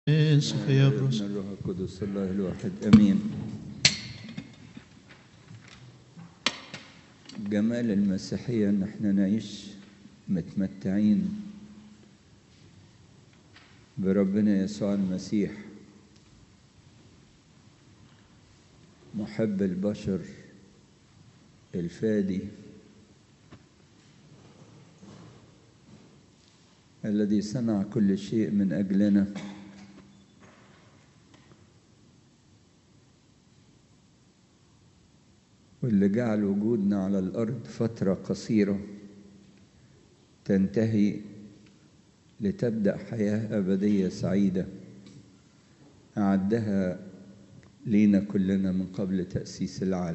Sofia ابن الروح القدس الله الواحد امين جمال المسيحيه ان احنا نعيش متمتعين بربنا يسوع المسيح محب البشر الفادي الذي صنع كل شيء من اجلنا واللي جعل وجودنا على الارض فتره قصيره تنتهي لتبدا حياه ابديه سعيده اعدها لينا كلنا من قبل تاسيس العالم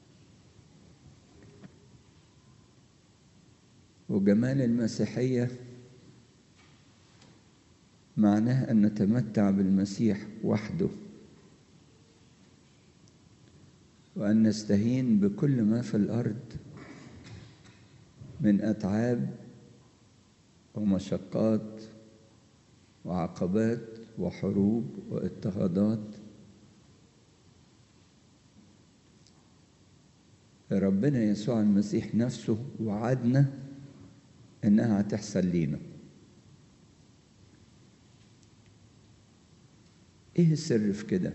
وجمال المسيحيه معناه ان نتمتع بالمسيح وحده وأن نستهين بكل ما في الأرض من أتعاب ومشقات وعقبات وحروب واضطهادات ربنا يسوع المسيح نفسه وعدنا إنها هتحصل لينا إيه السر في كده؟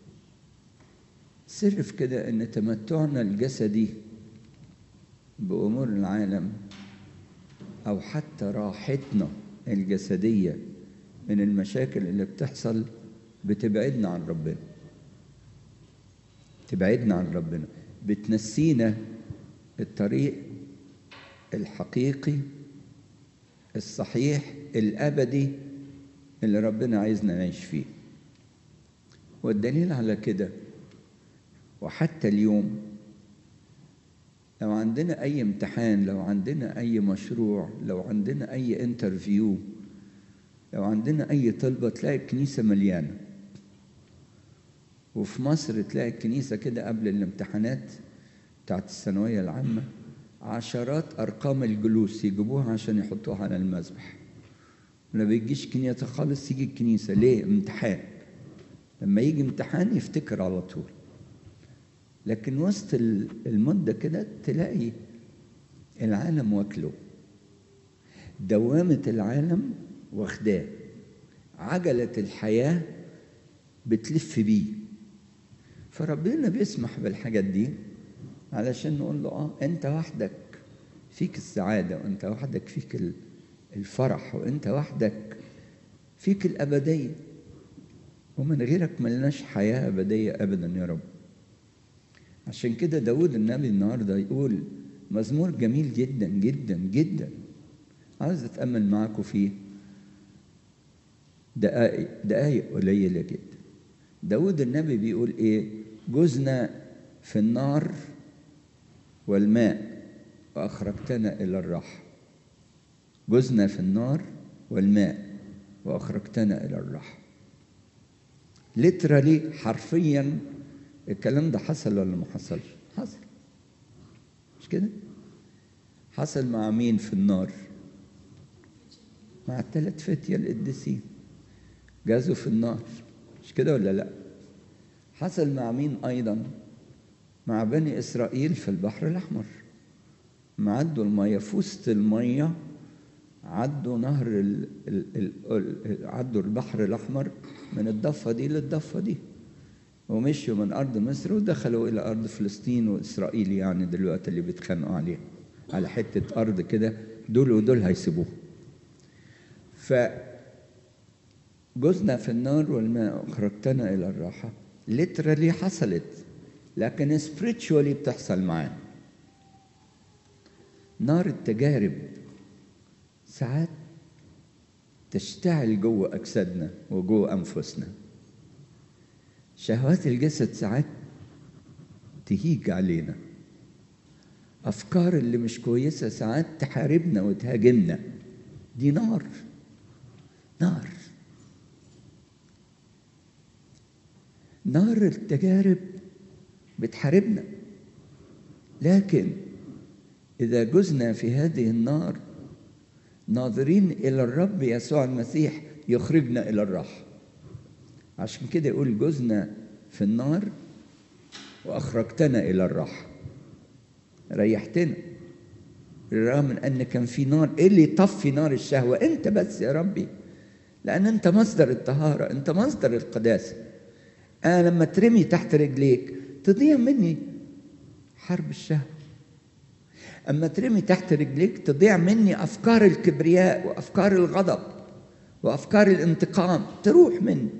السر في كده ان تمتعنا الجسدي بامور العالم او حتى راحتنا الجسديه من المشاكل اللي بتحصل بتبعدنا عن ربنا تبعدنا عن ربنا بتنسينا الطريق الحقيقي الصحيح الابدي اللي ربنا عايزنا نعيش فيه والدليل على كده وحتى اليوم لو عندنا أي امتحان لو عندنا أي مشروع لو عندنا أي انترفيو لو عندنا أي طلبة تلاقي الكنيسة مليانة وفي مصر تلاقي الكنيسة كده قبل الامتحانات بتاعت الثانوية العامة عشرات أرقام الجلوس يجيبوها عشان يحطوها على المذبح ما بيجيش كنيسة خالص يجي الكنيسة ليه؟ امتحان لما يجي امتحان يفتكر على طول لكن وسط المدة كده تلاقي العالم واكله دوامة العالم واخداه عجلة الحياة بتلف بيه فربنا بيسمح بالحاجات دي علشان نقول له اه انت وحدك فيك السعادة وانت وحدك فيك الفرح وانت وحدك فيك الأبدية ومن غيرك ملناش حياة أبدية أبدا يا رب عشان كده داود النبي النهارده يقول مزمور جميل جدا جدا جدا عاوز اتامل معاكم فيه دقائق دقائق قليله جدا داود النبي بيقول ايه جزنا في النار والماء واخرجتنا الى الراحه جزنا في النار والماء واخرجتنا الى الراحه ليترالي حرفيا الكلام ده حصل ولا ما حصلش؟ حصل مش كده؟ حصل مع مين في النار؟ مع الثلاث فتية القديسين جازوا في النار مش كده ولا لا؟ حصل مع مين أيضا؟ مع بني إسرائيل في البحر الأحمر ما عدوا المية في وسط المية عدوا نهر ال ال ال عدوا البحر الأحمر من الضفة دي للضفة دي ومشوا من أرض مصر ودخلوا إلى أرض فلسطين وإسرائيل يعني دلوقتي اللي بيتخانقوا عليها على حتة أرض كده دول ودول هيسيبوها ف جزنا في النار والماء أخرجتنا إلى الراحة ليترالي حصلت لكن سبريتشوالي بتحصل معانا نار التجارب ساعات تشتعل جوه أجسادنا وجوه أنفسنا شهوات الجسد ساعات تهيج علينا أفكار اللي مش كويسة ساعات تحاربنا وتهاجمنا دي نار نار نار التجارب بتحاربنا لكن إذا جزنا في هذه النار ناظرين إلى الرب يسوع المسيح يخرجنا إلى الراحة عشان كده يقول جوزنا في النار وأخرجتنا إلى الراحة ريحتنا بالرغم من أن كان في نار إيه اللي يطفي نار الشهوة أنت بس يا ربي لأن أنت مصدر الطهارة أنت مصدر القداسة أنا لما ترمي تحت رجليك تضيع مني حرب الشهوة أما ترمي تحت رجليك تضيع مني أفكار الكبرياء وأفكار الغضب وأفكار الانتقام تروح مني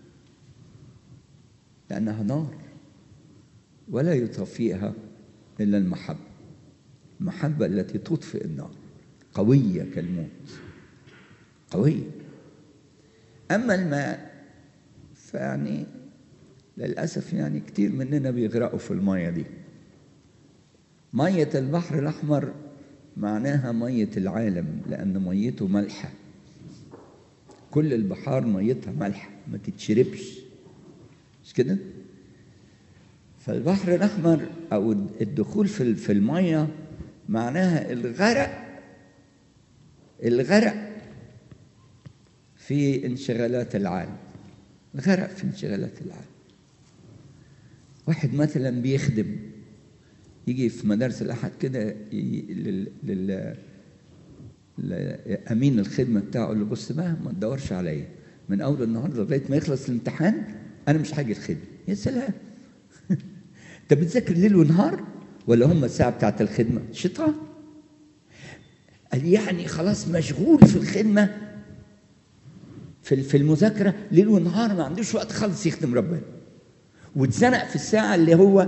لأنها نار ولا يطفئها إلا المحبة المحبة التي تطفئ النار قوية كالموت قوية أما الماء فيعني للأسف يعني كتير مننا بيغرقوا في المية دي مية البحر الأحمر معناها مية العالم لأن ميته مالحة كل البحار ميتها مالحة ما تتشربش مش كده؟ فالبحر الأحمر أو الدخول في في المية معناها الغرق الغرق في انشغالات العالم الغرق في انشغالات العالم واحد مثلا بيخدم يجي في مدارس الأحد كده لل... لل... امين الخدمه بتاعه يقول له بص بقى ما تدورش عليا من اول النهارده لغايه ما يخلص الامتحان انا مش هاجي الخدمه يا سلام انت بتذاكر ليل ونهار ولا هم الساعه بتاعت الخدمه شيطان قال يعني خلاص مشغول في الخدمه في في المذاكره ليل ونهار ما عندوش وقت خالص يخدم ربنا واتزنق في الساعه اللي هو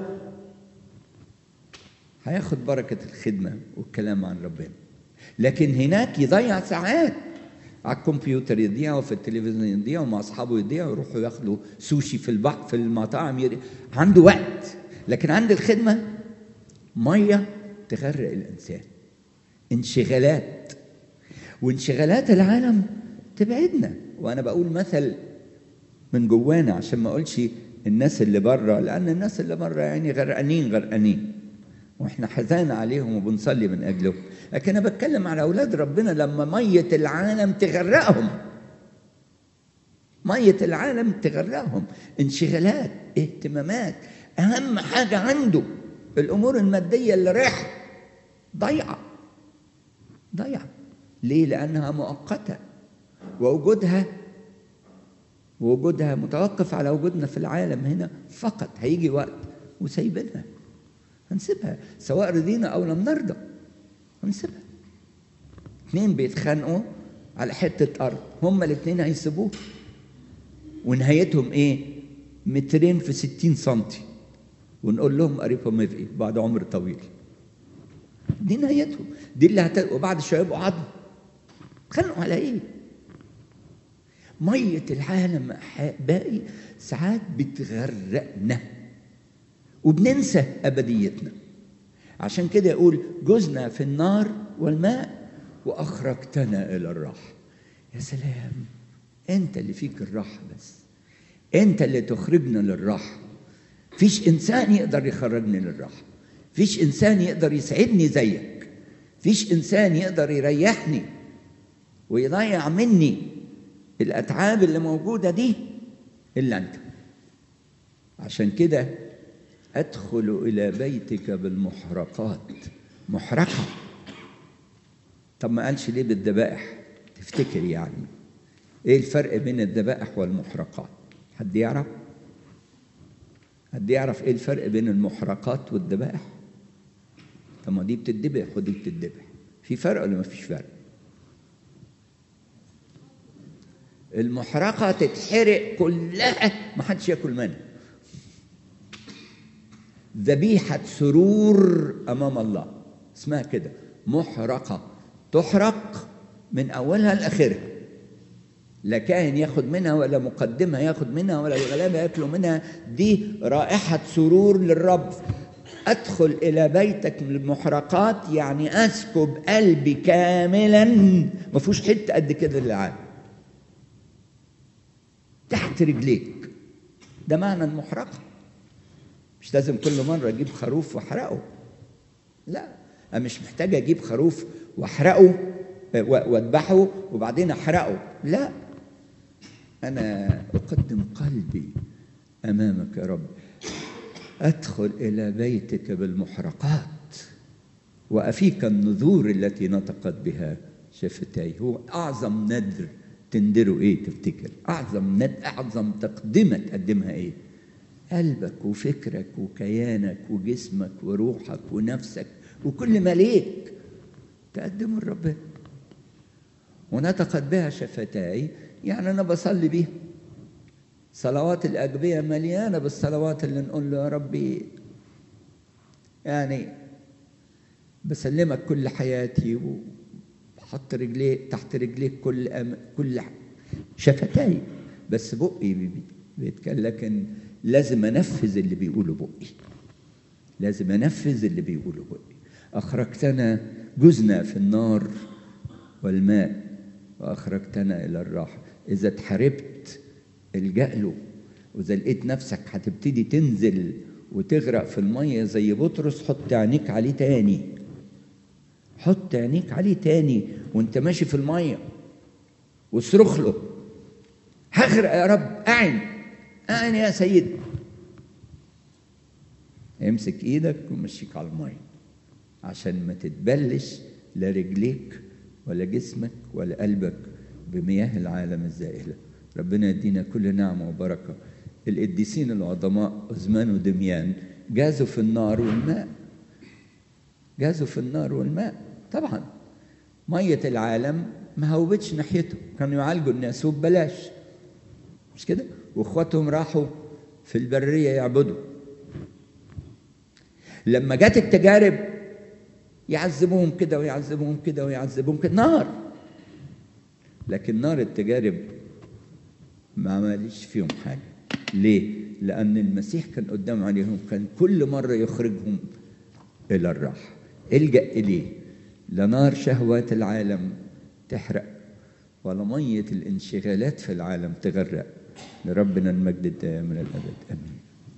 هياخد بركه الخدمه والكلام عن ربنا لكن هناك يضيع ساعات على الكمبيوتر يضيع وفي التلفزيون يضيع ومع اصحابه يضيع ويروحوا ياخدوا سوشي في البحر في المطاعم يضيع. عنده وقت لكن عند الخدمه ميه تغرق الانسان انشغالات وانشغالات العالم تبعدنا وانا بقول مثل من جوانا عشان ما اقولش الناس اللي بره لان الناس اللي بره يعني غرقانين غرقانين واحنا حزان عليهم وبنصلي من اجلهم لكن انا بتكلم على اولاد ربنا لما ميه العالم تغرقهم ميه العالم تغرقهم انشغالات اهتمامات اهم حاجه عنده الامور الماديه اللي رايحه ضيعه ضيعه ليه لانها مؤقته ووجودها وجودها متوقف على وجودنا في العالم هنا فقط هيجي وقت وسايبينها هنسيبها سواء رضينا او لم نرضى هنسيبها اتنين بيتخانقوا على حتة أرض هما الاتنين هيسيبوه ونهايتهم إيه؟ مترين في ستين سنتي ونقول لهم قريبا مفقي بعد عمر طويل دي نهايتهم دي اللي هت... وبعد شوية يبقوا عظم اتخانقوا على إيه؟ مية العالم باقي ساعات بتغرقنا وبننسى أبديتنا عشان كده يقول جزنا في النار والماء وأخرجتنا إلى الراحة يا سلام أنت اللي فيك الراحة بس أنت اللي تخرجنا للراحة فيش إنسان يقدر يخرجني للراحة فيش إنسان يقدر يسعدني زيك فيش إنسان يقدر يريحني ويضيع مني الأتعاب اللي موجودة دي إلا أنت عشان كده أدخل إلى بيتك بالمحرقات محرقة طب ما قالش ليه بالذبائح تفتكر يعني إيه الفرق بين الذبائح والمحرقات حد يعرف حد يعرف إيه الفرق بين المحرقات والذبائح طب ما دي بتتذبح ودي بتتذبح في فرق ولا ما فيش فرق المحرقة تتحرق كلها ما حدش ياكل منها ذبيحة سرور أمام الله اسمها كده محرقة تحرق من أولها لآخرها لا كاهن ياخد منها ولا مقدمها ياخد منها ولا الغلابة ياكلوا منها دي رائحة سرور للرب أدخل إلى بيتك من المحرقات يعني أسكب قلبي كاملا ما فيهوش حتة قد كده للعالم تحت رجليك ده معنى المحرقه مش لازم كل مرة أجيب خروف وأحرقه لا أنا مش محتاج أجيب خروف وأحرقه وأذبحه وبعدين أحرقه لا أنا أقدم قلبي أمامك يا رب أدخل إلى بيتك بالمحرقات وأفيك النذور التي نطقت بها شفتاي هو أعظم ندر تندره إيه تفتكر أعظم ند أعظم تقدمة تقدمها إيه قلبك وفكرك وكيانك وجسمك وروحك ونفسك وكل ما ليك تقدمه لربنا ونطقت بها شفتاي يعني أنا بصلي بيها صلوات الأجبية مليانة بالصلوات اللي نقول له يا ربي يعني بسلمك كل حياتي وبحط رجلي تحت رجليك كل أم كل شفتاي بس بقي بيتكلم لكن لازم انفذ اللي بيقوله بقي لازم انفذ اللي بيقوله بقي اخرجتنا جزنا في النار والماء واخرجتنا الى الراحه اذا اتحاربت الجا له واذا لقيت نفسك هتبتدي تنزل وتغرق في الميه زي بطرس حط عينيك عليه تاني حط عينيك عليه تاني وانت ماشي في الميه واصرخ له هغرق يا رب اعن اعن يا سيدي امسك ايدك ومشيك على الميه عشان ما تتبلش لا رجليك ولا جسمك ولا قلبك بمياه العالم الزائله ربنا يدينا كل نعمه وبركه القديسين العظماء عثمان ودميان جازوا في النار والماء جازوا في النار والماء طبعا ميه العالم ما هوبتش ناحيته كانوا يعالجوا الناس وببلاش مش كده واخواتهم راحوا في البريه يعبدوا لما جت التجارب يعذبوهم كده ويعذبوهم كده ويعذبوهم كده نار لكن نار التجارب ما عملش فيهم حاجه ليه لان المسيح كان قدام عليهم كان كل مره يخرجهم الى الراحه الجا اليه لا نار شهوات العالم تحرق ولا ميه الانشغالات في العالم تغرق لربنا المجد الدائم من الابد امين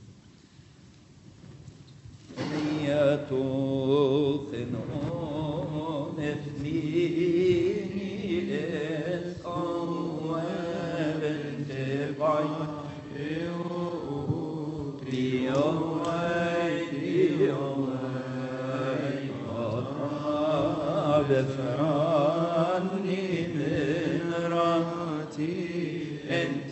بفراني من راتي انت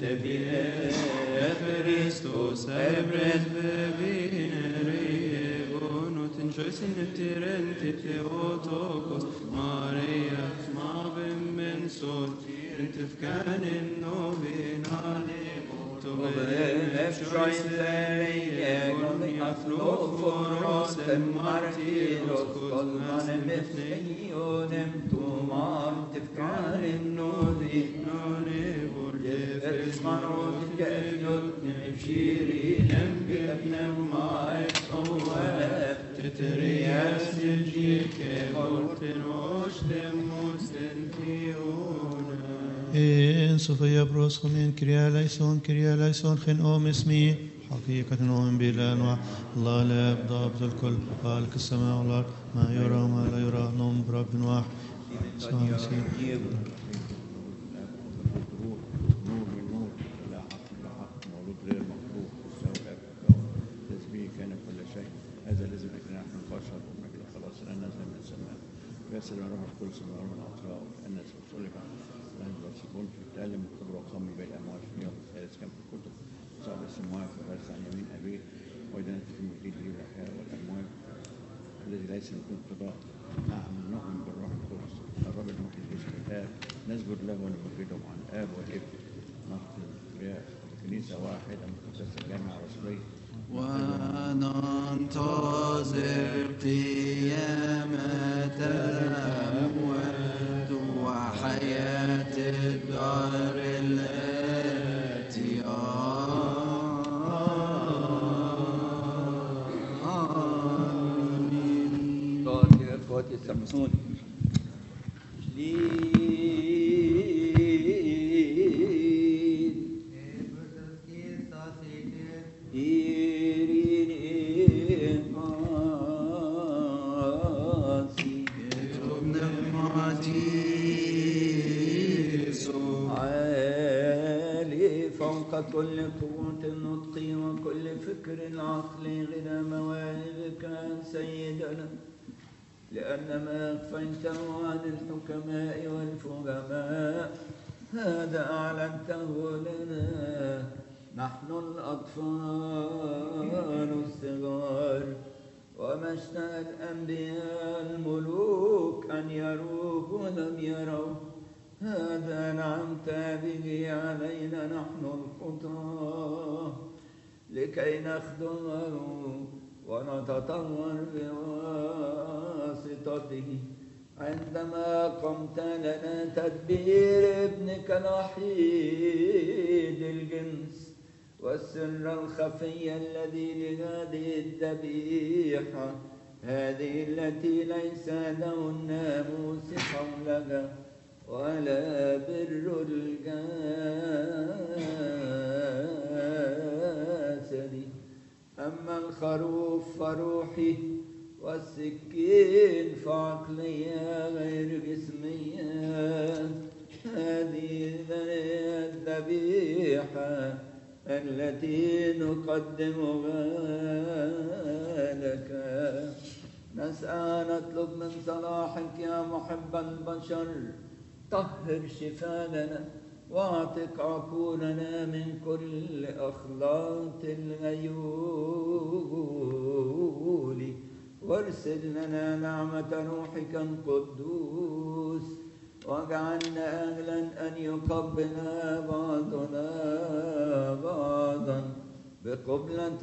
بكريستوس ابرز ببين ريبون وتنشوسن بترنت تيوتوكوس ماريا ما بن من صوت انت فكان النوبين تترياس نجيك بولتن وشتم مستنتيونا إن صوفيا بروسخمين كريا ليسون كريا ليسون خن أوم اسمي حقيقة نؤمن بلا أنواع الله لا ضابط الكل خالق السماء والأرض ما يرى وما لا يرى نؤمن برب واحد صلى الله عليه وسلم نور من نور لا حق لا حق مولود غير مخلوق مستوى الكون تسبيح كان كل شيء هذا الذي من اجل نحن البشر ومن اجل خلاصنا نزل من السماء يرسل روح القدس من من الاطراف الناس وصلب نحن يكون في التألم الكبرى وقام بين الاموات في اليوم الثالث كم في الكتب صعب السماوات وغرس عن يمين ابيه واذا في المجيد لي الاحياء والاموات الذي ليس يكون قضاء نعم نؤمن بالروح القدس الرب المحيي جسم الاب نسجد له ونمجده مع الاب والابن نقتل الكنيسه واحده مقدسه جامعه رسوليه وننتظر قيامة الأموات وحياة الدار التي آمين اخواتي اخواتي سامحوني لين إيرين قاسي ابن المعتيس عالي قوة النطق وكل فكر عقل غنى مواهبك سيدنا لأن ما أخفيته عن الحكماء والفهماء هذا أعلنته لنا نحن الأطفال الصغار وما اشتهى الأنبياء الملوك أن يروه ولم يروه هذا نعمت به علينا نحن الخطاه لكي نخدمه ونتطور بواسطته عندما قمت لنا تدبير ابنك الوحيد الجنس والسر الخفي الذي لهذه الذبيحة هذه التي ليس له الناموس حولها ولا بر الجسد أما الخروف فروحي والسكين فعقلية غير جسمية هذه الذبيحة التي نقدمها لك نسعى نطلب من صلاحك يا محب البشر طهر شفاءنا واعتق عقولنا من كل أخلاط الغيول وارسل لنا نعمة روحك القدوس واجعلنا أهلا أن يقبل بعضنا بعضا بقبلة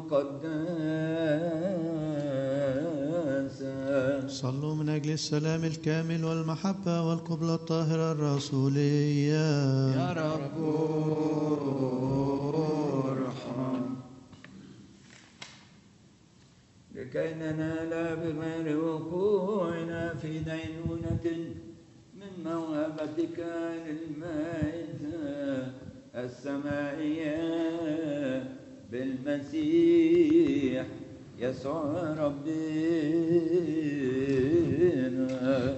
مقدسة صلوا من أجل السلام الكامل والمحبة والقبلة الطاهرة الرسولية يا رب ارحم لكي ننال بغير وقوعنا في دينونة من موهبتك للمائدة السمائية بالمسيح يسوع ربنا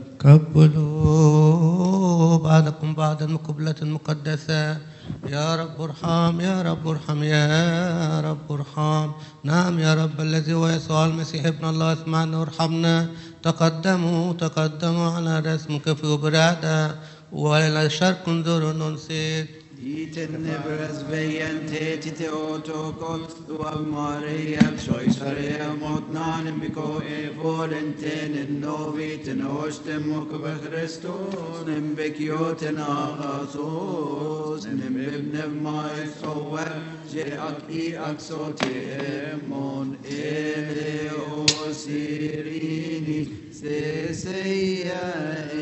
قبلوا بعضكم بعضا مقبلة مقدسة يا رب ارحم يا رب ارحم يا رب ارحم نعم يا رب الذي هو يسوع المسيح ابن الله اسمعنا وارحمنا تقدموا تقدموا على رسمك في برادة وإلى الشرق انظروا ننسيت Iten nebras vejente tite otokot av Maria Soisarea mot nanem biko e volenten en noviten ostem ok be Christos nem bekioten agasos nem bebnev mai sowa je ak i aksote mon ele osirini se seia